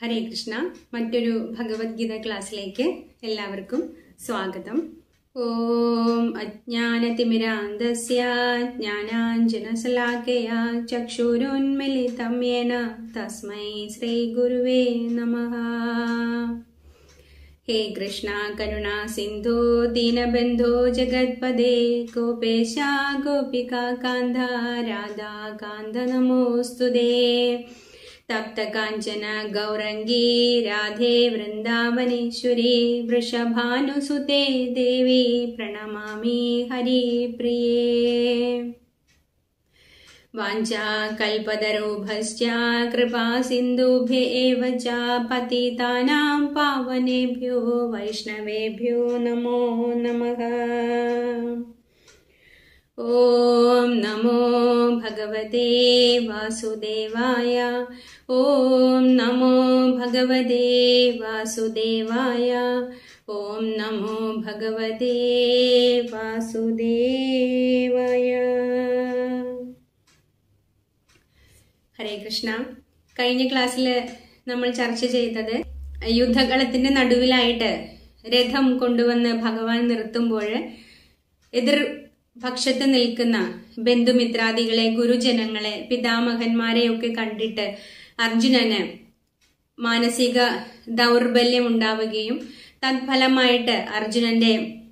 ഹരേ കൃഷ്ണ മറ്റൊരു ഭഗവത്ഗീത ക്ലാസ്സിലേക്ക് എല്ലാവർക്കും സ്വാഗതം ഓം അജ്ഞാനതിമിരാന്തസ്യ ജ്ഞാനാഞ്ജനശലാകയ ചക്ഷുരുന്മിലിതം യേന തസ്മൈ ശ്രീഗുരുവേ നമഃ ഹേ കൃഷ്ണ കരുണ സിന്ധു ദീനബന്ധോ ജഗത്പദേ ഗോപേശ ഗോപിക കാന്ത രാധാ കാന്ത നമോസ്തുതേ തപ്ത കാഞ്ചന ഗൗരംഗീ രാധേ വൃന്ദാവനേശ്വരി വൃഷഭാനുസുതേ ദേവി പ്രണമാമി ഹരിപ്രിയേ वाञ्छाकल्पतरुभश्च कृपा सिन्धुभ्य एव च पतितानां पावनेभ्यो वैष्णवेभ्यो नमो नमः ॐ नमो भगवते वासुदेवाय ॐ नमो भगवते वासुदेवाय ॐ नमो भगवते वासुदेवाय ഹരേ കൃഷ്ണ കഴിഞ്ഞ ക്ലാസ്സിൽ നമ്മൾ ചർച്ച ചെയ്തത് യുദ്ധകളത്തിന്റെ നടുവിലായിട്ട് രഥം കൊണ്ടുവന്ന് ഭഗവാൻ നിർത്തുമ്പോൾ എതിർ പക്ഷത്ത് നിൽക്കുന്ന ബന്ധുമിത്രാദികളെ ഗുരുജനങ്ങളെ പിതാമഹന്മാരെയൊക്കെ കണ്ടിട്ട് അർജുനന് മാനസിക ദൗർബല്യം ഉണ്ടാവുകയും തത്ഫലമായിട്ട് അർജുനന്റെ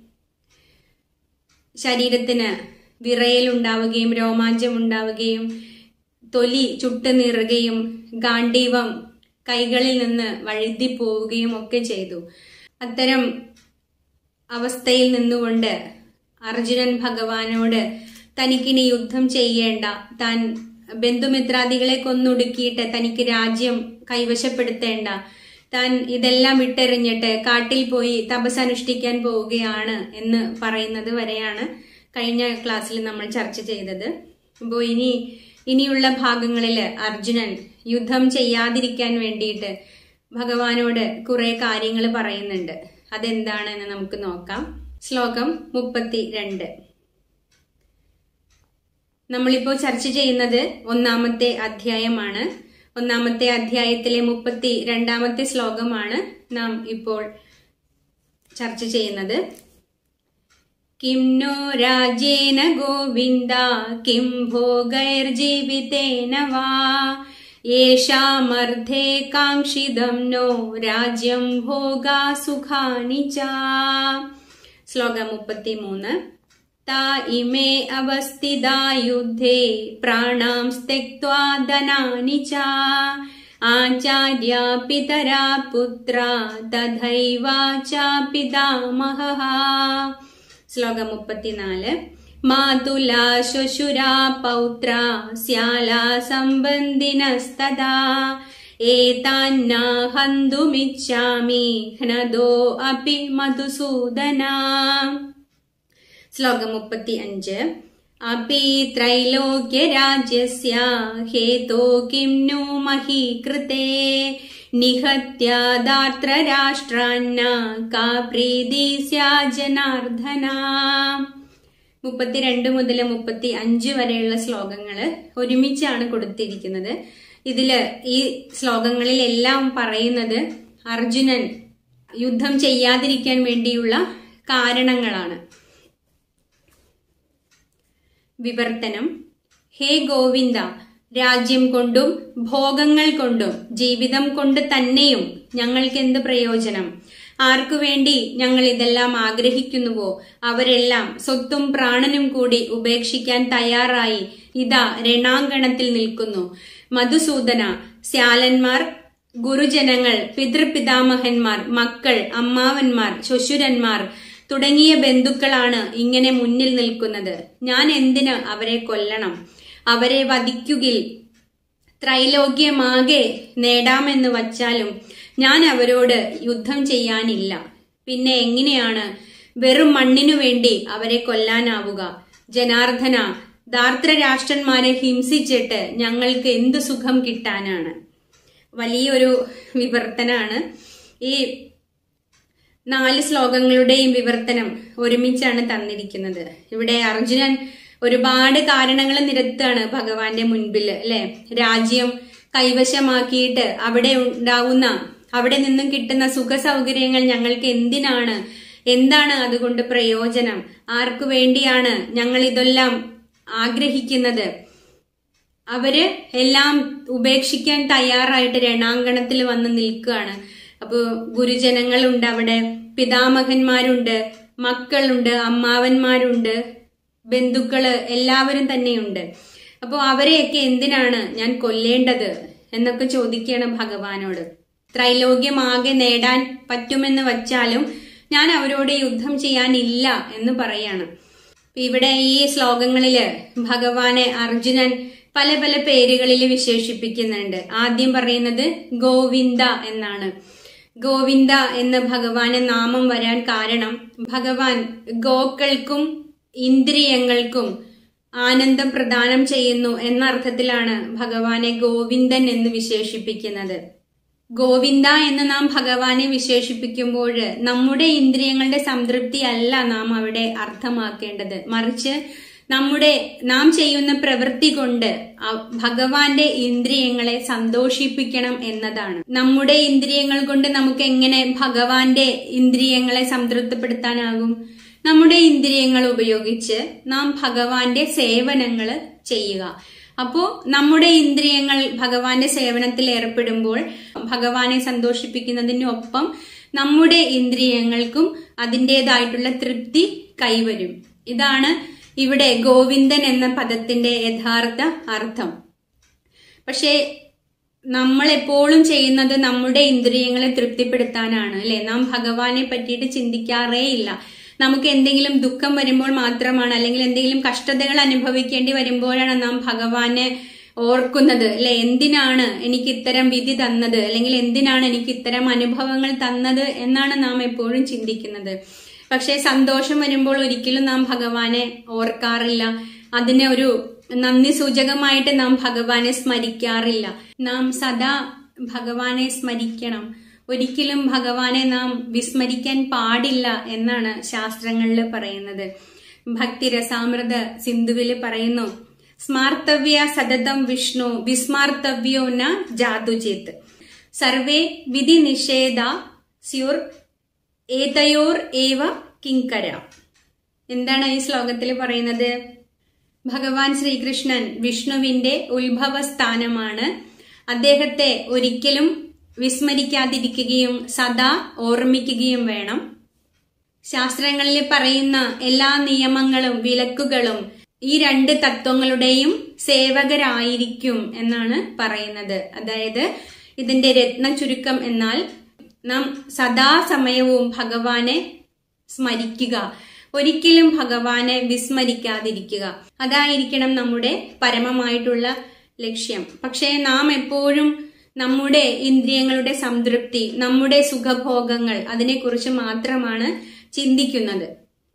ശരീരത്തിന് വിറയലുണ്ടാവുകയും രോമാഞ്ചം ഉണ്ടാവുകയും തൊലി ചുട്ടുനീറുകയും ഗാണ്ഡീവം കൈകളിൽ നിന്ന് വഴുതിപ്പോവുകയും ഒക്കെ ചെയ്തു അത്തരം അവസ്ഥയിൽ നിന്നുകൊണ്ട് അർജുനൻ ഭഗവാനോട് തനിക്കിനി യുദ്ധം ചെയ്യേണ്ട താൻ ബന്ധുമിത്രാദികളെ കൊന്നൊടുക്കിയിട്ട് തനിക്ക് രാജ്യം കൈവശപ്പെടുത്തേണ്ട താൻ ഇതെല്ലാം വിട്ടെറിഞ്ഞിട്ട് കാട്ടിൽ പോയി തപസ് അനുഷ്ഠിക്കാൻ പോവുകയാണ് എന്ന് പറയുന്നത് വരെയാണ് കഴിഞ്ഞ ക്ലാസ്സിൽ നമ്മൾ ചർച്ച ചെയ്തത് അപ്പോൾ ഇനി ഇനിയുള്ള ഭാഗങ്ങളിൽ അർജുനൻ യുദ്ധം ചെയ്യാതിരിക്കാൻ വേണ്ടിയിട്ട് ഭഗവാനോട് കുറെ കാര്യങ്ങൾ പറയുന്നുണ്ട് അതെന്താണെന്ന് നമുക്ക് നോക്കാം ശ്ലോകം മുപ്പത്തി രണ്ട് നമ്മളിപ്പോൾ ചർച്ച ചെയ്യുന്നത് ഒന്നാമത്തെ അധ്യായമാണ് ഒന്നാമത്തെ അധ്യായത്തിലെ മുപ്പത്തി രണ്ടാമത്തെ ശ്ലോകമാണ് നാം ഇപ്പോൾ ചർച്ച ചെയ്യുന്നത് കിം नो രാജേന ഗോവിന്ദ കിം ഭോഗൈർജീവിതേന വാ യേഷാമർദ്ധേ കാംക്ഷിതം നോ രാജ്യം ഭോഗാ സുഖാനി ച ശ്ലോകം മുപ്പത്തിമൂന്ന് ത ഇമേ അവസ്ഥിതാ യുദ്ധേ പ്രാണാം സ്ത്യക്വാ ധനാനി ച ആചാര്യ പിതരാ പുത്ര തഥൈവ ച പിതാമഹ ശ്ലോകം മുപ്പത്തിനാല് മാതുല ശ്വശുരാ പൗത്ര സ്യാല സംബന്ധിനസ്തദാ ഏതാന്ന ഹന്തുമിച്ഛാമി ഹ്നദോ അപി മധുസൂദന ശ്ലോകം മുപ്പത്തി അഞ്ച് അപി ത്രൈലോക്യരാജ്യസ്യ ഹേതോ കിം നു മഹീകൃതേ നിഹത്യാദാർത്രരാഷ്ട്രാന്ന കാ പ്രീതി സ്യാ ജനാർദ്ദന മുപ്പത്തിരണ്ട് മുതൽ മുപ്പത്തി അഞ്ച് വരെയുള്ള ശ്ലോകങ്ങൾ ഒരുമിച്ചാണ് കൊടുത്തിരിക്കുന്നത് ഇതില് ഈ ശ്ലോകങ്ങളിലെല്ലാം പറയുന്നത് അർജുനൻ യുദ്ധം ചെയ്യാതിരിക്കാൻ വേണ്ടിയുള്ള കാരണങ്ങളാണ് വിവർത്തനം ഹേ ഗോവിന്ദ രാജ്യം കൊണ്ടും ഭോഗങ്ങൾ കൊണ്ടും ജീവിതം കൊണ്ട് തന്നെയും ഞങ്ങൾക്ക് എന്ത് പ്രയോജനം ആർക്കു വേണ്ടി ഞങ്ങൾ ഇതെല്ലാം ആഗ്രഹിക്കുന്നുവോ അവരെല്ലാം സ്വത്തും പ്രാണനും കൂടി ഉപേക്ഷിക്കാൻ തയ്യാറായി ഇതാ രണാങ്കണത്തിൽ നിൽക്കുന്നു മധുസൂദന ശ്യാലന്മാർ ഗുരുജനങ്ങൾ പിതൃപിതാമഹന്മാർ മക്കൾ അമ്മാവന്മാർ ശ്വശുരന്മാർ തുടങ്ങിയ ബന്ധുക്കളാണ് ഇങ്ങനെ മുന്നിൽ നിൽക്കുന്നത് ഞാൻ എന്തിന് അവരെ കൊല്ലണം അവരെ വധിക്കുകിൽ ത്രൈലോക്യമാകെ നേടാമെന്ന് വച്ചാലും ഞാൻ അവരോട് യുദ്ധം ചെയ്യാനില്ല പിന്നെ എങ്ങനെയാണ് വെറും മണ്ണിനു വേണ്ടി അവരെ കൊല്ലാനാവുക ജനാർദ്ദന ദാർദ്രരാഷ്ട്രന്മാരെ ഹിംസിച്ചിട്ട് ഞങ്ങൾക്ക് എന്ത് സുഖം കിട്ടാനാണ് വലിയൊരു വിവർത്തനാണ് ഈ നാല് ശ്ലോകങ്ങളുടെയും വിവർത്തനം ഒരുമിച്ചാണ് തന്നിരിക്കുന്നത് ഇവിടെ അർജുനൻ ഒരുപാട് കാരണങ്ങൾ നിരത്താണ് ഭഗവാന്റെ മുൻപിൽ അല്ലെ രാജ്യം കൈവശമാക്കിയിട്ട് അവിടെ ഉണ്ടാവുന്ന അവിടെ നിന്നും കിട്ടുന്ന സുഖ സൗകര്യങ്ങൾ ഞങ്ങൾക്ക് എന്തിനാണ് എന്താണ് അതുകൊണ്ട് പ്രയോജനം ആർക്കു വേണ്ടിയാണ് ഞങ്ങൾ ഇതെല്ലാം ആഗ്രഹിക്കുന്നത് അവര് എല്ലാം ഉപേക്ഷിക്കാൻ തയ്യാറായിട്ട് രണാങ്കണത്തിൽ വന്ന് നിൽക്കുകയാണ് അപ്പോ ഗുരുജനങ്ങളുണ്ട് അവിടെ പിതാമഹന്മാരുണ്ട് മക്കളുണ്ട് അമ്മാവന്മാരുണ്ട് ബന്ധുക്കള് എല്ലാവരും തന്നെയുണ്ട് അപ്പോൾ അവരെയൊക്കെ എന്തിനാണ് ഞാൻ കൊല്ലേണ്ടത് എന്നൊക്കെ ചോദിക്കുകയാണ് ഭഗവാനോട് ത്രൈലോക്യമാകെ നേടാൻ പറ്റുമെന്ന് വച്ചാലും ഞാൻ അവരോട് യുദ്ധം ചെയ്യാനില്ല എന്ന് പറയാണ് ഇവിടെ ഈ ശ്ലോകങ്ങളില് ഭഗവാനെ അർജുനൻ പല പല പേരുകളിൽ വിശേഷിപ്പിക്കുന്നുണ്ട് ആദ്യം പറയുന്നത് ഗോവിന്ദ എന്നാണ് ഗോവിന്ദ എന്ന ഭഗവാന് നാമം വരാൻ കാരണം ഭഗവാൻ ഗോക്കൾക്കും ഇന്ദ്രിയങ്ങൾക്കും ആനന്ദം പ്രദാനം ചെയ്യുന്നു എന്ന അർത്ഥത്തിലാണ് ഭഗവാനെ ഗോവിന്ദൻ എന്ന് വിശേഷിപ്പിക്കുന്നത് ഗോവിന്ദ എന്ന് നാം ഭഗവാനെ വിശേഷിപ്പിക്കുമ്പോൾ നമ്മുടെ ഇന്ദ്രിയങ്ങളുടെ സംതൃപ്തി അല്ല നാം അവിടെ അർത്ഥമാക്കേണ്ടത് മറിച്ച് നമ്മുടെ നാം ചെയ്യുന്ന പ്രവൃത്തി കൊണ്ട് ഭഗവാന്റെ ഇന്ദ്രിയങ്ങളെ സന്തോഷിപ്പിക്കണം എന്നതാണ് നമ്മുടെ ഇന്ദ്രിയങ്ങൾ കൊണ്ട് നമുക്ക് എങ്ങനെ ഭഗവാന്റെ ഇന്ദ്രിയങ്ങളെ സംതൃപ്തിപ്പെടുത്താനാകും നമ്മുടെ ഇന്ദ്രിയങ്ങൾ ഉപയോഗിച്ച് നാം ഭഗവാന്റെ സേവനങ്ങൾ ചെയ്യുക അപ്പോ നമ്മുടെ ഇന്ദ്രിയങ്ങൾ ഭഗവാന്റെ സേവനത്തിൽ ഏർപ്പെടുമ്പോൾ ഭഗവാനെ സന്തോഷിപ്പിക്കുന്നതിനൊപ്പം നമ്മുടെ ഇന്ദ്രിയങ്ങൾക്കും അതിൻ്റെതായിട്ടുള്ള തൃപ്തി കൈവരും ഇതാണ് ഇവിടെ ഗോവിന്ദൻ എന്ന പദത്തിന്റെ യഥാർത്ഥ അർത്ഥം പക്ഷേ നമ്മൾ എപ്പോഴും ചെയ്യുന്നത് നമ്മുടെ ഇന്ദ്രിയങ്ങളെ തൃപ്തിപ്പെടുത്താനാണ് അല്ലെ നാം ഭഗവാനെ പറ്റിയിട്ട് ചിന്തിക്കാറേ ഇല്ല നമുക്ക് എന്തെങ്കിലും ദുഃഖം വരുമ്പോൾ മാത്രമാണ് അല്ലെങ്കിൽ എന്തെങ്കിലും കഷ്ടതകൾ അനുഭവിക്കേണ്ടി വരുമ്പോഴാണ് നാം ഭഗവാനെ ഓർക്കുന്നത് അല്ലെ എന്തിനാണ് എനിക്ക് ഇത്തരം വിധി തന്നത് അല്ലെങ്കിൽ എന്തിനാണ് എനിക്ക് ഇത്തരം അനുഭവങ്ങൾ തന്നത് എന്നാണ് നാം എപ്പോഴും ചിന്തിക്കുന്നത് പക്ഷെ സന്തോഷം വരുമ്പോൾ ഒരിക്കലും നാം ഭഗവാനെ ഓർക്കാറില്ല അതിനെ ഒരു നന്ദി സൂചകമായിട്ട് നാം ഭഗവാനെ സ്മരിക്കാറില്ല നാം സദാ ഭഗവാനെ സ്മരിക്കണം ഒരിക്കലും ഭഗവാനെ നാം വിസ്മരിക്കാൻ പാടില്ല എന്നാണ് ശാസ്ത്രങ്ങളിൽ പറയുന്നത് ഭക്തിരസാമൃത സിന്ധുവിൽ പറയുന്നു സ്മാർത്തവ്യ സതതം വിഷ്ണു വിസ്മാർത്തവ്യോ ന ജാതുചേത് സർവേ വിധി നിഷേധ സ്യുർ ഏതയോർ ഏവ കിങ്കര എന്താണ് ഈ ശ്ലോകത്തിൽ പറയുന്നത് ഭഗവാൻ ശ്രീകൃഷ്ണൻ വിഷ്ണുവിന്റെ ഉത്ഭവ സ്ഥാനമാണ് അദ്ദേഹത്തെ ഒരിക്കലും വിസ്മരിക്കാതിരിക്കുകയും സദാ ഓർമ്മിക്കുകയും വേണം ശാസ്ത്രങ്ങളിൽ പറയുന്ന എല്ലാ നിയമങ്ങളും വിലക്കുകളും ഈ രണ്ട് തത്വങ്ങളുടെയും സേവകരായിരിക്കും എന്നാണ് പറയുന്നത് അതായത് ഇതിന്റെ രത്ന ചുരുക്കം എന്നാൽ നാം സദാസമയവും ഭഗവാനെ സ്മരിക്കുക ഒരിക്കലും ഭഗവാനെ വിസ്മരിക്കാതിരിക്കുക അതായിരിക്കണം നമ്മുടെ പരമമായിട്ടുള്ള ലക്ഷ്യം പക്ഷേ നാം എപ്പോഴും നമ്മുടെ ഇന്ദ്രിയങ്ങളുടെ സംതൃപ്തി നമ്മുടെ സുഖഭോഗങ്ങൾ അതിനെക്കുറിച്ച് മാത്രമാണ് ചിന്തിക്കുന്നത്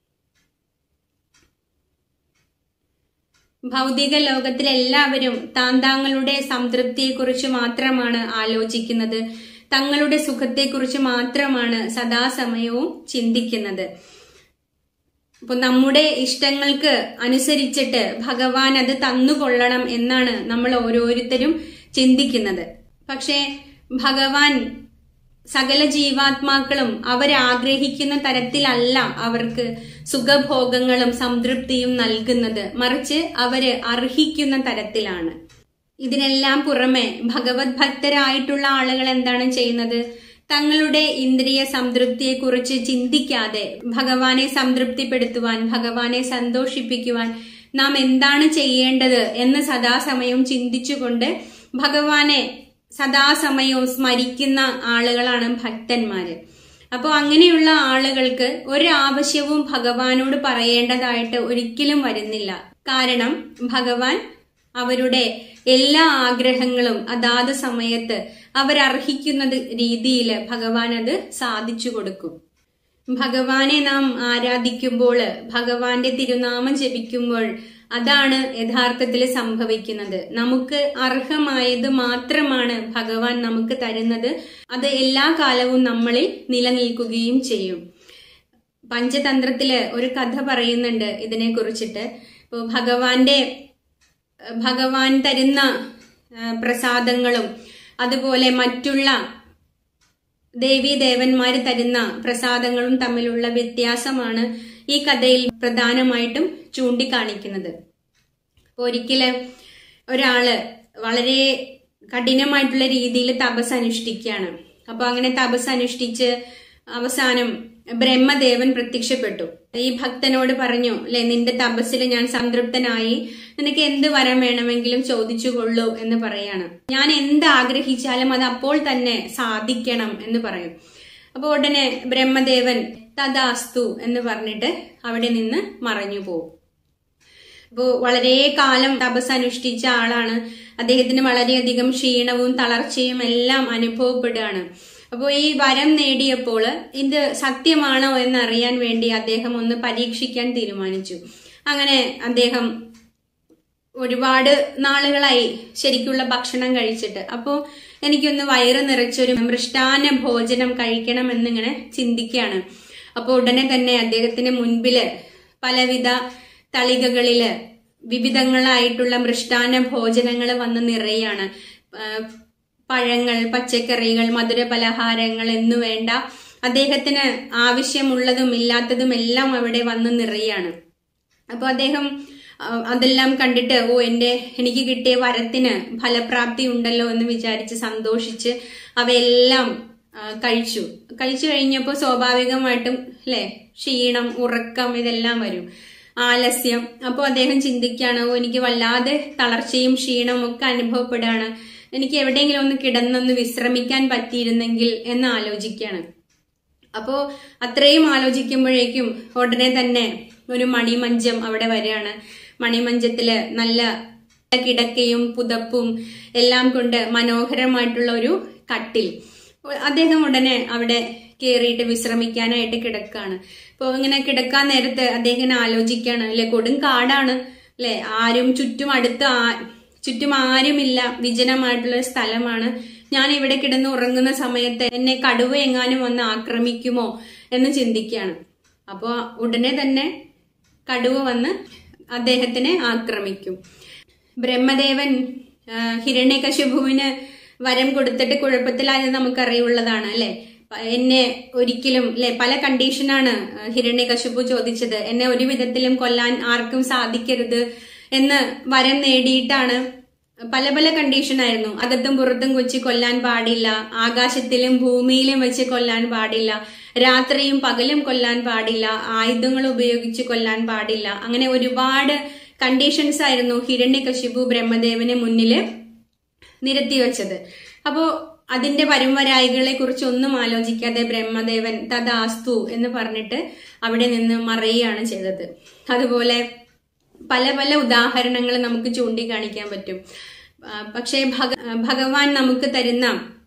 ഭൗതിക ലോകത്തിലെല്ലാവരും താൻ താങ്കളുടെ സംതൃപ്തിയെക്കുറിച്ച് മാത്രമാണ് ആലോചിക്കുന്നത് തങ്ങളുടെ സുഖത്തെക്കുറിച്ച് മാത്രമാണ് സദാസമയവും ചിന്തിക്കുന്നത് അപ്പൊ നമ്മുടെ ഇഷ്ടങ്ങൾക്ക് അനുസരിച്ചിട്ട് ഭഗവാൻ അത് തന്നുകൊള്ളണം എന്നാണ് നമ്മൾ ഓരോരുത്തരും ചിന്തിക്കുന്നത് പക്ഷേ ഭഗവാൻ സകല ജീവാത്മാക്കളും അവരാഗ്രഹിക്കുന്ന തരത്തിലല്ല അവർക്ക് സുഖഭോഗങ്ങളും സംതൃപ്തിയും നൽകുന്നത് മറിച്ച് അവര് അർഹിക്കുന്ന തരത്തിലാണ് ഇതിനെല്ലാം പുറമെ ഭഗവത് ഭക്തരായിട്ടുള്ള ആളുകൾ എന്താണ് ചെയ്യുന്നത് തങ്ങളുടെ ഇന്ദ്രിയ സംതൃപ്തിയെക്കുറിച്ച് ചിന്തിക്കാതെ ഭഗവാനെ സംതൃപ്തിപ്പെടുത്തുവാൻ ഭഗവാനെ സന്തോഷിപ്പിക്കുവാൻ നാം എന്താണ് ചെയ്യേണ്ടത് എന്ന് സദാസമയം ചിന്തിച്ചുകൊണ്ട് ഭഗവാനെ സദാസമയവും സ്മരിക്കുന്ന ആളുകളാണ് ഭക്തന്മാര് അപ്പോൾ അങ്ങനെയുള്ള ആളുകൾക്ക് ഒരാവശ്യവും ഭഗവാനോട് പറയേണ്ടതായിട്ട് ഒരിക്കലും വരുന്നില്ല കാരണം ഭഗവാൻ അവരുടെ എല്ലാ ആഗ്രഹങ്ങളും അതാത് സമയത്ത് അവരർഹിക്കുന്നത് രീതിയിൽ ഭഗവാൻ അത് സാധിച്ചു കൊടുക്കും ഭഗവാനെ നാം ആരാധിക്കുമ്പോൾ ഭഗവാന്റെ തിരുനാമം ജപിക്കുമ്പോൾ അതാണ് യഥാർത്ഥത്തിൽ സംഭവിക്കുന്നത് നമുക്ക് അർഹമായത് മാത്രമാണ് ഭഗവാൻ നമുക്ക് തരുന്നത് അത് എല്ലാ കാലവും നമ്മളിൽ നിലനിൽക്കുകയും ചെയ്യും പഞ്ചതന്ത്രത്തില് ഒരു കഥ പറയുന്നുണ്ട് ഇതിനെ കുറിച്ചിട്ട് ഇപ്പോൾ ഭഗവാന്റെ ഭഗവാൻ തരുന്ന ആ, പ്രസാദങ്ങളും അതുപോലെ മറ്റുള്ള ദേവീ ദേവന്മാര് തരുന്ന പ്രസാദങ്ങളും തമ്മിലുള്ള വ്യത്യാസമാണ് ഈ കഥയിൽ പ്രധാനമായിട്ടും ചൂണ്ടിക്കാണിക്കുന്നത് അപ്പൊ ഒരിക്കല് ഒരാള് വളരെ കഠിനമായിട്ടുള്ള രീതിയിൽ തപസ് അനുഷ്ഠിക്കുകയാണ് അപ്പൊ അങ്ങനെ തപസ് അനുഷ്ഠിച്ച് അവസാനം ബ്രഹ്മദേവൻ പ്രത്യക്ഷപ്പെട്ടു ഈ ഭക്തനോട് പറഞ്ഞു അല്ലെ നിന്റെ തപസ്സിൽ ഞാൻ സംതൃപ്തനായി നിനക്ക് എന്ത് വരം വേണമെങ്കിലും ചോദിച്ചു കൊള്ളൂ എന്ന് പറയാണ് ഞാൻ എന്ത് ആഗ്രഹിച്ചാലും അത് അപ്പോൾ തന്നെ സാധിക്കണം എന്ന് പറയും അപ്പൊ ഉടനെ ബ്രഹ്മദേവൻ തദാസ്തു എന്ന് പറഞ്ഞിട്ട് അവിടെ നിന്ന് മറഞ്ഞു പോകും അപ്പോ വളരെ കാലം തപസ് അനുഷ്ഠിച്ച ആളാണ് അദ്ദേഹത്തിന് വളരെയധികം ക്ഷീണവും തളർച്ചയും എല്ലാം അനുഭവപ്പെടുകയാണ് അപ്പോൾ ഈ വരം നേടിയപ്പോൾ ഇത് സത്യമാണോ എന്നറിയാൻ വേണ്ടി അദ്ദേഹം ഒന്ന് പരീക്ഷിക്കാൻ തീരുമാനിച്ചു അങ്ങനെ അദ്ദേഹം ഒരുപാട് നാളുകളായി ശരിക്കുള്ള ഭക്ഷണം കഴിച്ചിട്ട് അപ്പോൾ എനിക്കൊന്ന് വയറ് നിറച്ചൊരു മൃഷ്ടാന ഭോജനം കഴിക്കണം എന്നിങ്ങനെ ചിന്തിക്കുകയാണ് അപ്പോൾ ഉടനെ തന്നെ അദ്ദേഹത്തിന് മുൻപില് പലവിധ തളികകളില് വിവിധങ്ങളായിട്ടുള്ള മൃഷ്ടാന ഭോജനങ്ങൾ വന്ന് നിറയാണ് ആ, പഴങ്ങൾ പച്ചക്കറികൾ മധുര പലഹാരങ്ങൾ എന്നു വേണ്ട അദ്ദേഹത്തിന് ആവശ്യമുള്ളതും ഇല്ലാത്തതും എല്ലാം അവിടെ വന്ന് നിറയാണ് അപ്പൊ അദ്ദേഹം ആ, അതെല്ലാം കണ്ടിട്ട് ഓ എന്റെ എനിക്ക് കിട്ടിയ വരത്തിന് ഫലപ്രാപ്തി ഉണ്ടല്ലോ എന്ന് വിചാരിച്ച് സന്തോഷിച്ച് അവയെല്ലാം ആ, കഴിച്ചു കഴിച്ചു കഴിഞ്ഞപ്പോൾ സ്വാഭാവികമായിട്ടും അല്ലെ ക്ഷീണം ഉറക്കം ഇതെല്ലാം വരും ആലസ്യം അപ്പോൾ അദ്ദേഹം ചിന്തിക്കുകയാണ് ഓ എനിക്ക് വല്ലാതെ തളർച്ചയും ക്ഷീണവും ഒക്കെ അനുഭവപ്പെടുകയാണ് എനിക്ക് എവിടെയെങ്കിലും ഒന്ന് കിടന്നൊന്ന് വിശ്രമിക്കാൻ പറ്റിയിരുന്നെങ്കിൽ എന്ന് ആലോചിക്കുകയാണ് അപ്പോ അത്രയും ആലോചിക്കുമ്പോഴേക്കും ഉടനെ തന്നെ ഒരു മണിമഞ്ചം അവിടെ വരികയാണ് മണിമഞ്ചത്തില് നല്ല കിടക്കയും പുതപ്പും എല്ലാം കൊണ്ട് മനോഹരമായിട്ടുള്ള ഒരു കട്ടിൽ അദ്ദേഹം ഉടനെ അവിടെ കയറിയിട്ട് വിശ്രമിക്കാനായിട്ട് കിടക്കാണ് അപ്പോൾ ഇങ്ങനെ കിടക്കാൻ നേരത്ത് അദ്ദേഹം ഇങ്ങനെ ആലോചിക്കാണ് അല്ലെ കൊടും കാടാണ് അല്ലെ ആരും ചുറ്റും അടുത്ത് ആ- ചുറ്റും ആരുമില്ല വിജനമായിട്ടുള്ള ഒരു സ്ഥലമാണ് ഞാൻ ഇവിടെ കിടന്ന് ഉറങ്ങുന്ന സമയത്ത് എന്നെ കടുവ എങ്ങാനും വന്ന് ആക്രമിക്കുമോ എന്ന് ചിന്തിക്കുകയാണ് അപ്പോൾ ഉടനെ തന്നെ കടുവ വന്ന് അദ്ദേഹത്തിനെ ആക്രമിക്കും ബ്രഹ്മദേവൻ ആ, ഹിരണ്യകശിപുവിന് വരം കൊടുത്തിട്ട് കുഴപ്പത്തിലായത് നമുക്കറിയുള്ളതാണ് അല്ലെ പ- എന്നെ ഒരിക്കലും അല്ലെ പല കണ്ടീഷനാണ് ആ, ഹിരണ്യകശിപു ചോദിച്ചത് എന്നെ ഒരു വിധത്തിലും കൊല്ലാൻ ആർക്കും സാധിക്കരുത് എന്ന് വരം നേടിയിട്ടാണ് പല പല കണ്ടീഷനായിരുന്നു അകത്തും പുറത്തും കൊച്ചി കൊല്ലാൻ പാടില്ല ആകാശത്തിലും ഭൂമിയിലും വെച്ച് കൊല്ലാൻ പാടില്ല രാത്രിയും പകലും കൊല്ലാൻ പാടില്ല ആയുധങ്ങൾ ഉപയോഗിച്ച് കൊല്ലാൻ പാടില്ല അങ്ങനെ ഒരുപാട് കണ്ടീഷൻസ് ആയിരുന്നു ഹിരണ്യകശിപു ബ്രഹ്മദേവന് മുന്നില് നിരത്തി വെച്ചത് അപ്പോ അതിന്റെ വരുംവരായികളെ കുറിച്ച് ഒന്നും ആലോചിക്കാതെ ബ്രഹ്മദേവൻ തദാസ്തു എന്ന് പറഞ്ഞിട്ട് അവിടെ നിന്ന് മറയുകയാണ് ചെയ്തത് അതുപോലെ പല പല ഉദാഹരണങ്ങൾ നമുക്ക് ചൂണ്ടിക്കാണിക്കാൻ പറ്റും ആ, പക്ഷേ ഭഗ ഭഗവാൻ നമുക്ക് തരുന്ന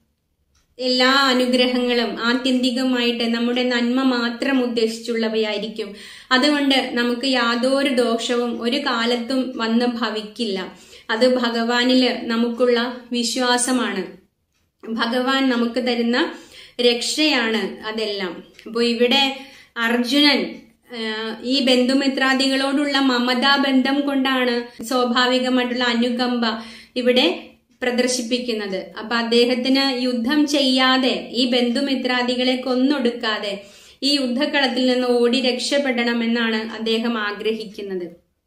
എല്ലാ അനുഗ്രഹങ്ങളും ആത്യന്തികമായിട്ട് നമ്മുടെ നന്മ മാത്രം ഉദ്ദേശിച്ചുള്ളവയായിരിക്കും അതുകൊണ്ട് നമുക്ക് യാതൊരു ദോഷവും ഒരു കാലത്തും വന്ന് ഭവിക്കില്ല അത് ഭഗവാനില് നമുക്കുള്ള വിശ്വാസമാണ് ഭഗവാൻ നമുക്ക് തരുന്ന രക്ഷയാണ് അതെല്ലാം അപ്പോൾ ഇവിടെ അർജുനൻ ആ, ഈ ബന്ധുമിത്രാദികളോടുള്ള മമതാ ബന്ധം കൊണ്ടാണ് സ്വാഭാവികമായിട്ടുള്ള അനുകമ്പ ഇവിടെ പ്രദർശിപ്പിക്കുന്നത് അപ്പൊ അദ്ദേഹത്തിന് യുദ്ധം ചെയ്യാതെ ഈ ബന്ധുമിത്രാദികളെ കൊന്നൊടുക്കാതെ ഈ യുദ്ധക്കളത്തിൽ നിന്ന് ഓടി രക്ഷപ്പെടണമെന്നാണ് അദ്ദേഹം ആഗ്രഹിക്കുന്നത്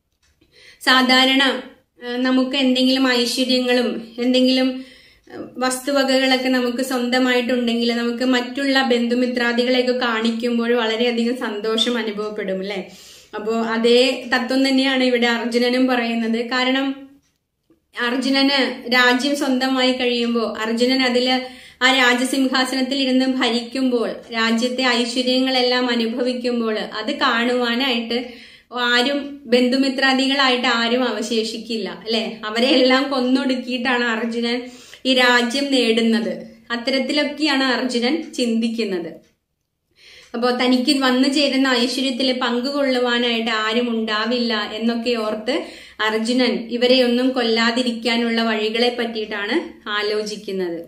സാധാരണ ആ, നമുക്ക് എന്തെങ്കിലും ഐശ്വര്യങ്ങളും എന്തെങ്കിലും ആ, വസ്തുവകകളൊക്കെ നമുക്ക് സ്വന്തമായിട്ടുണ്ടെങ്കിൽ നമുക്ക് മറ്റുള്ള ബന്ധുമിത്രാദികളെയൊക്കെ കാണിക്കുമ്പോൾ വളരെയധികം സന്തോഷം അനുഭവപ്പെടും അല്ലെ അപ്പോ അതേ തത്വം തന്നെയാണ് ഇവിടെ അർജുനനും പറയുന്നത് കാരണം അർജുനന് രാജ്യം സ്വന്തമായി കഴിയുമ്പോൾ അർജുനൻ അതില് ആ രാജസിംഹാസനത്തിൽ ഇരുന്ന് ഭരിക്കുമ്പോൾ രാജ്യത്തെ ഐശ്വര്യങ്ങളെല്ലാം അനുഭവിക്കുമ്പോൾ അത് കാണുവാനായിട്ട് ആരും ബന്ധുമിത്രാദികളായിട്ട് ആരും അവശേഷിക്കില്ല അല്ലെ അവരെ എല്ലാം കൊന്നൊടുക്കിയിട്ടാണ് അർജുനൻ ഈ രാജ്യം നേടുന്നത് അത്തരത്തിലൊക്കെയാണ് അർജുനൻ ചിന്തിക്കുന്നത് അപ്പോൾ തനിക്ക് വന്നു ചേരുന്ന ഐശ്വര്യത്തിൽ പങ്കുകൊള്ളുവാനായിട്ട് ആരും ഉണ്ടാവില്ല എന്നൊക്കെ ഓർത്ത് അർജുനൻ ഇവരെയൊന്നും കൊല്ലാതിരിക്കാനുള്ള വഴികളെ പറ്റിയിട്ടാണ് ആലോചിക്കുന്നത്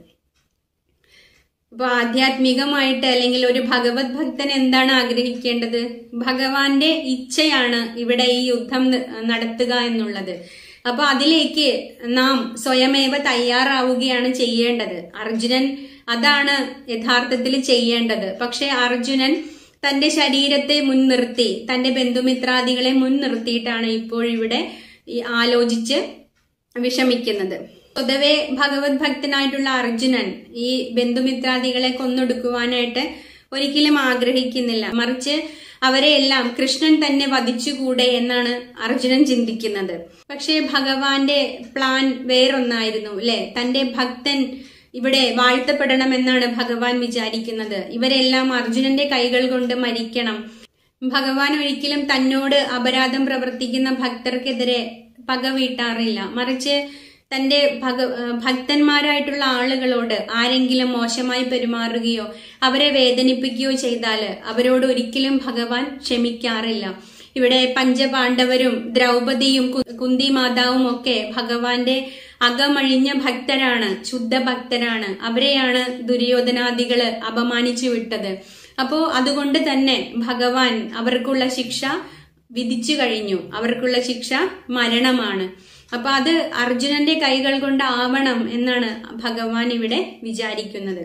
അപ്പൊ ആധ്യാത്മികമായിട്ട് അല്ലെങ്കിൽ ഒരു ഭഗവത് ഭക്തൻ എന്താണ് ആഗ്രഹിക്കേണ്ടത് ഭഗവാന്റെ ഇച്ഛയാണ് ഇവിടെ ഈ യുദ്ധം ന- നടത്തുക എന്നുള്ളത് അപ്പൊ അതിലേക്ക് നാം സ്വയമേവ തയ്യാറാവുകയാണ് ചെയ്യേണ്ടത് അർജുനൻ അതാണ് യഥാർത്ഥത്തിൽ ചെയ്യേണ്ടത് പക്ഷെ അർജുനൻ തന്റെ ശരീരത്തെ മുൻനിർത്തി തന്റെ ബന്ധുമിത്രാദികളെ മുൻനിർത്തിയിട്ടാണ് ഇപ്പോൾ ഇവിടെ ഈ ആലോചിച്ച് വിഷമിക്കുന്നത് പൊതുവെ ഭഗവത് ഭക്തനായിട്ടുള്ള അർജുനൻ ഈ ബന്ധുമിത്രാദികളെ കൊന്നൊടുക്കുവാനായിട്ട് ഒരിക്കലും ആഗ്രഹിക്കുന്നില്ല മറിച്ച് അവരെ എല്ലാം കൃഷ്ണൻ തന്നെ വധിച്ചുകൂടെ എന്നാണ് അർജുനൻ ചിന്തിക്കുന്നത് പക്ഷേ ഭഗവാന്റെ പ്ലാൻ വേറൊന്നായിരുന്നു അല്ലെ തന്റെ ഭക്തൻ ഇവിടെ വാഴ്ത്തപ്പെടണമെന്നാണ് ഭഗവാൻ വിചാരിക്കുന്നത് ഇവരെല്ലാം അർജുനന്റെ കൈകൾ കൊണ്ട് മരിക്കണം ഭഗവാൻ ഒരിക്കലും തന്നോട് അപരാധം പ്രവർത്തിക്കുന്ന ഭക്തർക്കെതിരെ പക വീട്ടാറില്ല മറിച്ച് തന്റെ ഭഗ ഭക്തന്മാരായിട്ടുള്ള ആളുകളോട് ആരെങ്കിലും മോശമായി പെരുമാറുകയോ അവരെ വേദനിപ്പിക്കുകയോ ചെയ്താൽ അവരോട് ഒരിക്കലും ഭഗവാൻ ക്ഷമിക്കാറില്ല ഇവിടെ പഞ്ചപാണ്ഡവരും ദ്രൗപദിയും കുന്തി മാതാവും ഒക്കെ ഭഗവാന്റെ അകമഴിഞ്ഞ ഭക്തരാണ് ശുദ്ധ ഭക്തരാണ് അവരെയാണ് ദുര്യോധനാദികള് അപമാനിച്ചു വിട്ടത് അപ്പോ അതുകൊണ്ട് തന്നെ ഭഗവാൻ അവർക്കുള്ള ശിക്ഷ വിധിച്ചു കഴിഞ്ഞു അവർക്കുള്ള ശിക്ഷ മരണമാണ് അപ്പൊ അത് അർജുനന്റെ കൈകൾ കൊണ്ട് ആവണം എന്നാണ് ഭഗവാൻ ഇവിടെ വിചാരിക്കുന്നത്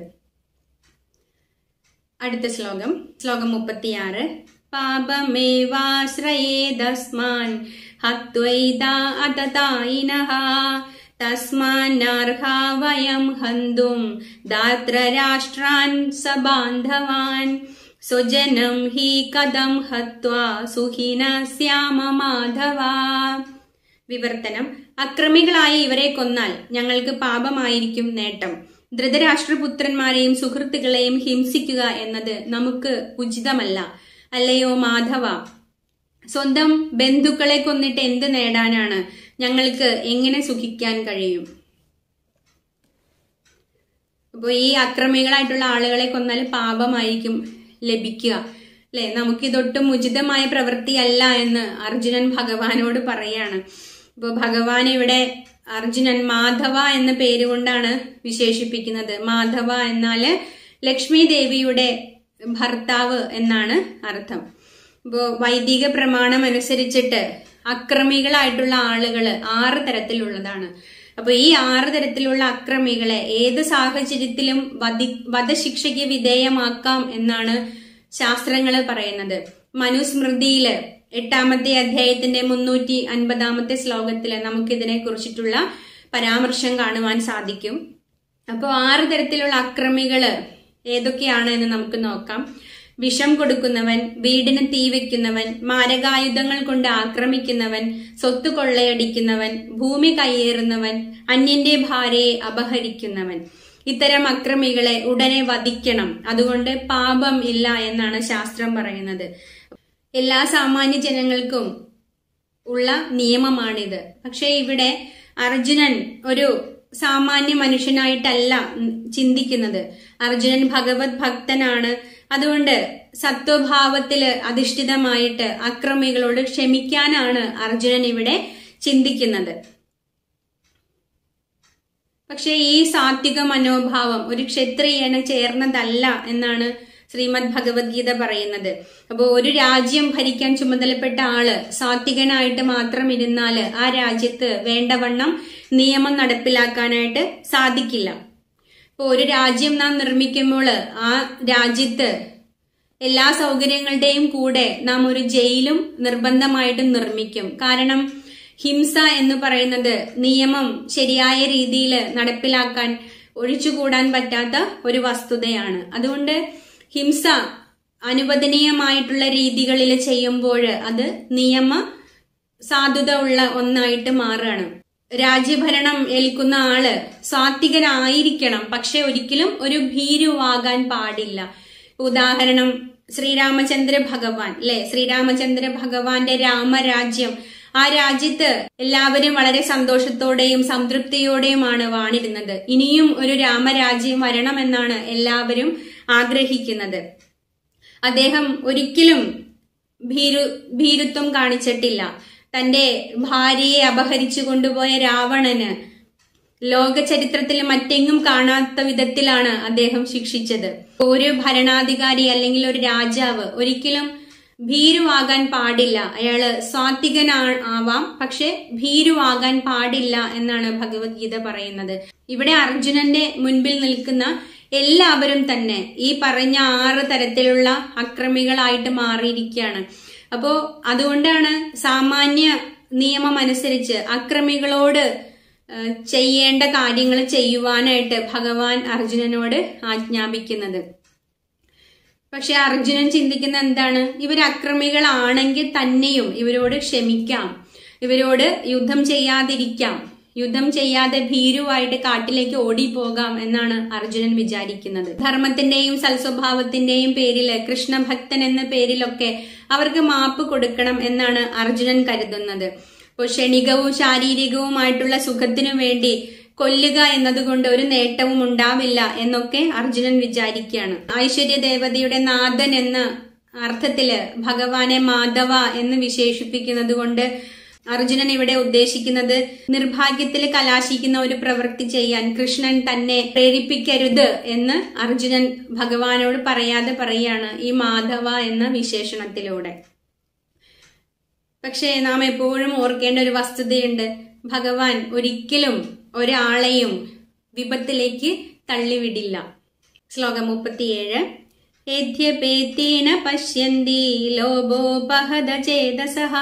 അടുത്ത ശ്ലോകം ശ്ലോകം മുപ്പത്തിയാറ് പാപമേവാശ്രയേതസ്മാൻ ഹത്വൈതാ അതതായിനഃ തസ്മാന്നർഹാ വയം ഹന്തും ദാത്രരാഷ്ട്രാൻ സബാന്ധവാൻ സ്വജനം ഹി കഥം ഹത്വാ സുഖിന ശ്യാമ മാധവ വിവർത്തനം അക്രമികളായ ഇവരെ കൊന്നാൽ ഞങ്ങൾക്ക് പാപമായിരിക്കും നേട്ടം ധൃതരാഷ്ട്രപുത്രന്മാരെയും സുഹൃത്തുക്കളെയും ഹിംസിക്കുക എന്നത് നമുക്ക് ഉചിതമല്ല അല്ലയോ മാധവ സ്വന്തം ബന്ധുക്കളെ കൊന്നിട്ട് എന്ത് നേടാനാണ് ഞങ്ങൾക്ക് എങ്ങനെ സുഖിക്കാൻ കഴിയും അപ്പോൾ ഈ അക്രമികളായിട്ടുള്ള ആളുകളെ കൊന്നാൽ പാപമായിരിക്കും ലഭിക്കുക അല്ലെ നമുക്കിതൊട്ടും ഉചിതമായ പ്രവൃത്തിയല്ല എന്ന് അർജുനൻ ഭഗവാനോട് പറയാണ് അപ്പോൾ ഭഗവാൻ ഇവിടെ അർജുനൻ മാധവ എന്ന പേരുകൊണ്ടാണ് വിശേഷിപ്പിക്കുന്നത് മാധവ എന്നാല് ലക്ഷ്മി ദേവിയുടെ ഭർത്താവ് എന്നാണ് അർത്ഥം ഇപ്പോൾ വൈദിക പ്രമാണം അനുസരിച്ചിട്ട് അക്രമികളായിട്ടുള്ള ആളുകൾ ആറ് തരത്തിലുള്ളതാണ് അപ്പൊ ഈ ആറ് തരത്തിലുള്ള അക്രമികളെ ഏത് സാഹചര്യത്തിലും വധി വധശിക്ഷയ്ക്ക് വിധേയമാക്കാം എന്നാണ് ശാസ്ത്രങ്ങൾ പറയുന്നത് മനുസ്മൃതിയില് എട്ടാമത്തെ അധ്യായത്തിന്റെ മുന്നൂറ്റി അൻപതാമത്തെ ശ്ലോകത്തില് നമുക്കിതിനെ കുറിച്ചിട്ടുള്ള പരാമർശം കാണുവാൻ സാധിക്കും അപ്പോൾ ആറ് തരത്തിലുള്ള അക്രമികള് ഏതൊക്കെയാണ് എന്ന് നമുക്ക് നോക്കാം വിഷം കൊടുക്കുന്നവൻ വീടിന് തീ വെക്കുന്നവൻ മാരകായുധങ്ങൾ കൊണ്ട് ആക്രമിക്കുന്നവൻ സ്വത്ത് കൊള്ളയടിക്കുന്നവൻ ഭൂമി കയ്യേറുന്നവൻ അന്യന്റെ ഭാര്യയെ അപഹരിക്കുന്നവൻ ഇത്തരം അക്രമികളെ ഉടനെ വധിക്കണം അതുകൊണ്ട് പാപം ഇല്ല എന്നാണ് ശാസ്ത്രം പറയുന്നത് എല്ലാ സാമാന്യ ജനങ്ങൾക്കും ഉള്ള നിയമമാണിത് പക്ഷെ ഇവിടെ അർജുനൻ ഒരു സാമാന്യ മനുഷ്യനായിട്ടല്ല ചിന്തിക്കുന്നത് അർജുനൻ ഭഗവത് ഭക്തനാണ് അതുകൊണ്ട് സത്വഭാവത്തില് അധിഷ്ഠിതമായിട്ട് അക്രമികളോട് ക്ഷമിക്കാനാണ് അർജുനൻ ഇവിടെ ചിന്തിക്കുന്നത് പക്ഷെ ഈ സാത്വിക മനോഭാവം ഒരു ക്ഷത്രിയന് ചേർന്നതല്ല എന്നാണ് ശ്രീമദ് ഭഗവത്ഗീത പറയുന്നത് അപ്പോൾ ഒരു രാജ്യം ഭരിക്കാൻ ചുമതലപ്പെട്ട ആള് സാത്വികനായിട്ട് മാത്രം ഇരുന്നാല് ആ രാജ്യത്ത് വേണ്ടവണ്ണം നിയമം നടപ്പിലാക്കാനായിട്ട് സാധിക്കില്ല ഇപ്പോൾ ഒരു രാജ്യം നാം നിർമ്മിക്കുമ്പോൾ ആ രാജ്യത്ത് എല്ലാ സൗകര്യങ്ങളുടെയും കൂടെ നാം ഒരു ജയിലും നിർബന്ധമായിട്ടും നിർമ്മിക്കും കാരണം ഹിംസ എന്ന് പറയുന്നത് നിയമം ശരിയായ രീതിയിൽ നടപ്പിലാക്കാൻ ഒഴിച്ചുകൂടാൻ പറ്റാത്ത ഒരു വസ്തുതയാണ് അതുകൊണ്ട് ഹിംസ അനുവദനീയമായിട്ടുള്ള രീതികളിൽ ചെയ്യുമ്പോൾ അത് നിയമ സാധുത ഉള്ള ഒന്നായിട്ട് മാറുകയാണ് രാജ്യഭരണം ഏൽക്കുന്ന ആള് സാത്വികനായിരിക്കണം പക്ഷെ ഒരിക്കലും ഒരു ഭീരുവാകാൻ പാടില്ല ഉദാഹരണം ശ്രീരാമചന്ദ്ര ഭഗവാൻ അല്ലെ ശ്രീരാമചന്ദ്ര ഭഗവാന്റെ രാമരാജ്യം ആ രാജ്യത്ത് എല്ലാവരും വളരെ സന്തോഷത്തോടെയും സംതൃപ്തിയോടെയുമാണ് വാണിരുന്നത് ഇനിയും ഒരു രാമരാജ്യം വരണമെന്നാണ് എല്ലാവരും ആഗ്രഹിക്കുന്നത് അദ്ദേഹം ഒരിക്കലും ഭീരു ഭീരുത്വം കാണിച്ചിട്ടില്ല തന്റെ ഭാര്യയെ അപഹരിച്ചു കൊണ്ടുപോയ രാവണന് ലോക ചരിത്രത്തിൽ മറ്റെങ്ങും കാണാത്ത വിധത്തിലാണ് അദ്ദേഹം ശിക്ഷിച്ചത് ഒരു ഭരണാധികാരി അല്ലെങ്കിൽ ഒരു രാജാവ് ഒരിക്കലും ഭീരുവാകാൻ പാടില്ല അയാള് സ്വാത്വികനാ ആവാം പക്ഷെ ഭീരുവാകാൻ പാടില്ല എന്നാണ് ഭഗവത്ഗീത പറയുന്നത് ഇവിടെ അർജുനന്റെ മുൻപിൽ നിൽക്കുന്ന എല്ലാവരും തന്നെ ഈ പറഞ്ഞ ആറ് തരത്തിലുള്ള അക്രമികളായിട്ട് മാറിയിരിക്കുകയാണ് അപ്പോ അതുകൊണ്ടാണ് സാമാന്യ നിയമം അനുസരിച്ച് അക്രമികളോട് ഏഹ്, ചെയ്യേണ്ട കാര്യങ്ങൾ ചെയ്യുവാനായിട്ട് ഭഗവാൻ അർജുനനോട് ആജ്ഞാപിക്കുന്നത് പക്ഷെ അർജുനൻ ചിന്തിക്കുന്ന എന്താണ് ഇവർ അക്രമികളാണെങ്കിൽ തന്നെയും ഇവരോട് ക്ഷമിക്കാം ഇവരോട് യുദ്ധം ചെയ്യാതിരിക്കാം യുദ്ധം ചെയ്യാതെ ഭീരുവായിട്ട് കാട്ടിലേക്ക് ഓടിപ്പോകാം എന്നാണ് അർജുനൻ വിചാരിക്കുന്നത് ധർമ്മത്തിന്റെയും സൽസ്വഭാവത്തിന്റെയും പേരില് കൃഷ്ണഭക്തൻ എന്ന പേരിലൊക്കെ അവർക്ക് മാപ്പ് കൊടുക്കണം എന്നാണ് അർജുനൻ കരുതുന്നത് അപ്പോൾ ക്ഷണികവും ശാരീരികവുമായിട്ടുള്ള സുഖത്തിനു വേണ്ടി കൊല്ലുക എന്നതുകൊണ്ട് ഒരു നേട്ടവും ഉണ്ടാവില്ല എന്നൊക്കെ അർജുനൻ വിചാരിക്കുകയാണ് ഐശ്വര്യ ദേവതയുടെ നാഥൻ എന്ന അർത്ഥത്തില് ഭഗവാനെ മാധവ എന്ന് വിശേഷിപ്പിക്കുന്നത് കൊണ്ട് അർജുനൻ ഇവിടെ ഉദ്ദേശിക്കുന്നത് നിർഭാഗ്യത്തിൽ കലാശിക്കുന്ന ഒരു പ്രവൃത്തി ചെയ്യാൻ കൃഷ്ണൻ തന്നെ പ്രേരിപ്പിക്കരുത് എന്ന് അർജുനൻ ഭഗവാനോട് പറയാതെ പറയാണ് ഈ മാധവ എന്ന വിശേഷണത്തിലൂടെ പക്ഷേ നാം എപ്പോഴും ഓർക്കേണ്ട ഒരു വസ്തുതയുണ്ട് ഭഗവാൻ ഒരിക്കലും ഒരാളെയും വിപത്തിലേക്ക് തള്ളിവിടില്ല ശ്ലോകം മുപ്പത്തിയേഴ് യദ്യപേത്തേന പശ്യന്തി ലോഭോപഹത ചേതസഃ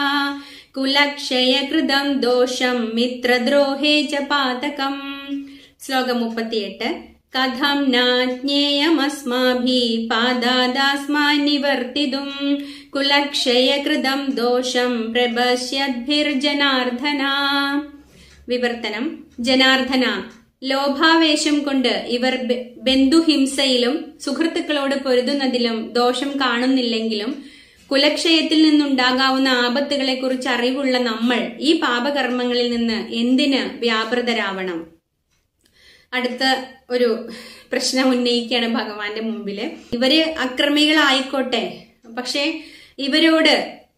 കുലക്ഷയകൃതം ദോഷം മിത്രദ്രോഹേ ച പാതകം ശ്ലോകം മുപ്പത്തിയെട്ട് കഥം നാജ്ഞേയമസ്മാഭി പാദാദാസ്മാൻ നിവർത്തിതും കുലക്ഷയകൃതം ദോഷം പ്രപശ്യദ്ഭിർജനാർദ്ദന വിവർത്തനം ജനാർദ്ദന ലോഭാവേശം കൊണ്ട് ഇവർ ബ- ബന്ധുഹിംസയിലും സുഹൃത്തുക്കളോട് പൊരുതുന്നതിലും ദോഷം കാണുന്നില്ലെങ്കിലും കുലക്ഷയത്തിൽ നിന്നുണ്ടാകാവുന്ന ആപത്തുകളെക്കുറിച്ച് അറിവുള്ള നമ്മൾ ഈ പാപകർമ്മങ്ങളിൽ നിന്ന് എന്തിന് വ്യാപൃതരാവണം അടുത്ത ഒരു പ്രശ്നം ഉന്നയിക്കുകയാണ് ഭഗവാന്റെ മുമ്പില് ഇവര് അക്രമികളായിക്കോട്ടെ പക്ഷെ ഇവരോട്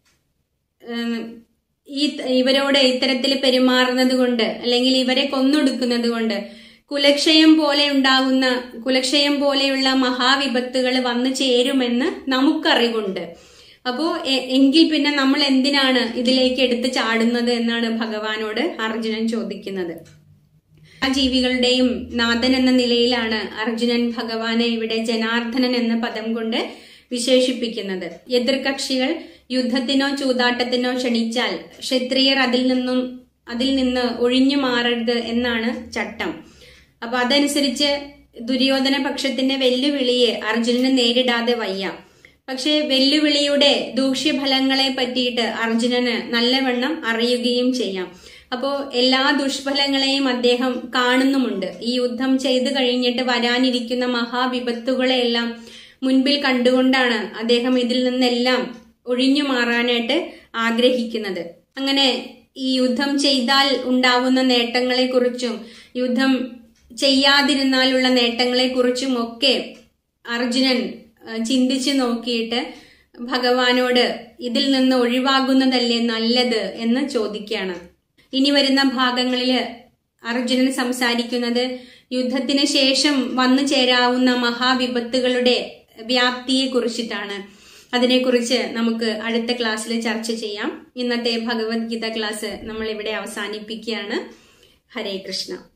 ഉം, ഈ ഇവരോട് ഇത്തരത്തിൽ പെരുമാറുന്നത് കൊണ്ട് അല്ലെങ്കിൽ ഇവരെ കൊന്നൊടുക്കുന്നത് കൊണ്ട് കുലക്ഷയം പോലെ ഉണ്ടാകുന്ന കുലക്ഷയം പോലെയുള്ള മഹാവിപത്തുകൾ വന്നു ചേരുമെന്ന് നമുക്കറിവുണ്ട് അപ്പോ എ- എങ്കിൽ പിന്നെ നമ്മൾ എന്തിനാണ് ഇതിലേക്ക് എടുത്ത് ചാടുന്നത് എന്നാണ് ഭഗവാനോട് അർജുനൻ ചോദിക്കുന്നത് ആ ജീവികളുടെയും നാഥൻ എന്ന നിലയിലാണ് അർജുനൻ ഭഗവാനെ ഇവിടെ ജനാർദ്ദനൻ എന്ന പദം കൊണ്ട് വിശേഷിപ്പിക്കുന്നത് എതിർകക്ഷികൾ യുദ്ധത്തിനോ ചൂതാട്ടത്തിനോ ക്ഷണിച്ചാൽ ക്ഷത്രിയർ അതിൽ നിന്നും അതിൽ നിന്ന് ഒഴിഞ്ഞു മാറരുത് എന്നാണ് ചട്ടം അപ്പൊ അതനുസരിച്ച് ദുര്യോധന പക്ഷത്തിന്റെ വെല്ലുവിളിയെ അർജുനന് നേരിടാതെ വയ്യ പക്ഷേ വെല്ലുവിളിയുടെ ദൂഷ്യഫലങ്ങളെ പറ്റിയിട്ട് അർജുനന് നല്ലവണ്ണം അറിയുകയും ചെയ്യാം അപ്പോ എല്ലാ ദുഷ്ഫലങ്ങളെയും അദ്ദേഹം കാണുന്നുമുണ്ട് ഈ യുദ്ധം ചെയ്തു കഴിഞ്ഞിട്ട് വരാനിരിക്കുന്ന മഹാവിപത്തുകളെയെല്ലാം മുൻപിൽ കണ്ടുകൊണ്ടാണ് അദ്ദേഹം ഇതിൽ നിന്നെല്ലാം ഒഴിഞ്ഞു മാറാനായിട്ട് ആഗ്രഹിക്കുന്നത് അങ്ങനെ ഈ യുദ്ധം ചെയ്താൽ ഉണ്ടാവുന്ന നേട്ടങ്ങളെക്കുറിച്ചും യുദ്ധം ചെയ്യാതിരുന്നാലുള്ള നേട്ടങ്ങളെക്കുറിച്ചും ഒക്കെ അർജുനൻ ആ, ചിന്തിച്ചു നോക്കിയിട്ട് ഭഗവാനോട് ഇതിൽ നിന്ന് ഒഴിവാകുന്നതല്ലേ നല്ലത് എന്ന് ചോദിക്കുകയാണ് ഇനി വരുന്ന ഭാഗങ്ങളില് അർജുനൻ സംസാരിക്കുന്നത് യുദ്ധത്തിന് ശേഷം വന്നു ചേരാവുന്ന മഹാവിപത്തുകളുടെ വ്യാപ്തിയെ കുറിച്ചിട്ടാണ് അതിനെക്കുറിച്ച് നമുക്ക് അടുത്ത ക്ലാസ്സിൽ ചർച്ച ചെയ്യാം ഇന്നത്തെ ഭഗവത്ഗീത ക്ലാസ് നമ്മൾ ഇവിടെ അവസാനിപ്പിക്കുകയാണ് ഹരേ കൃഷ്ണ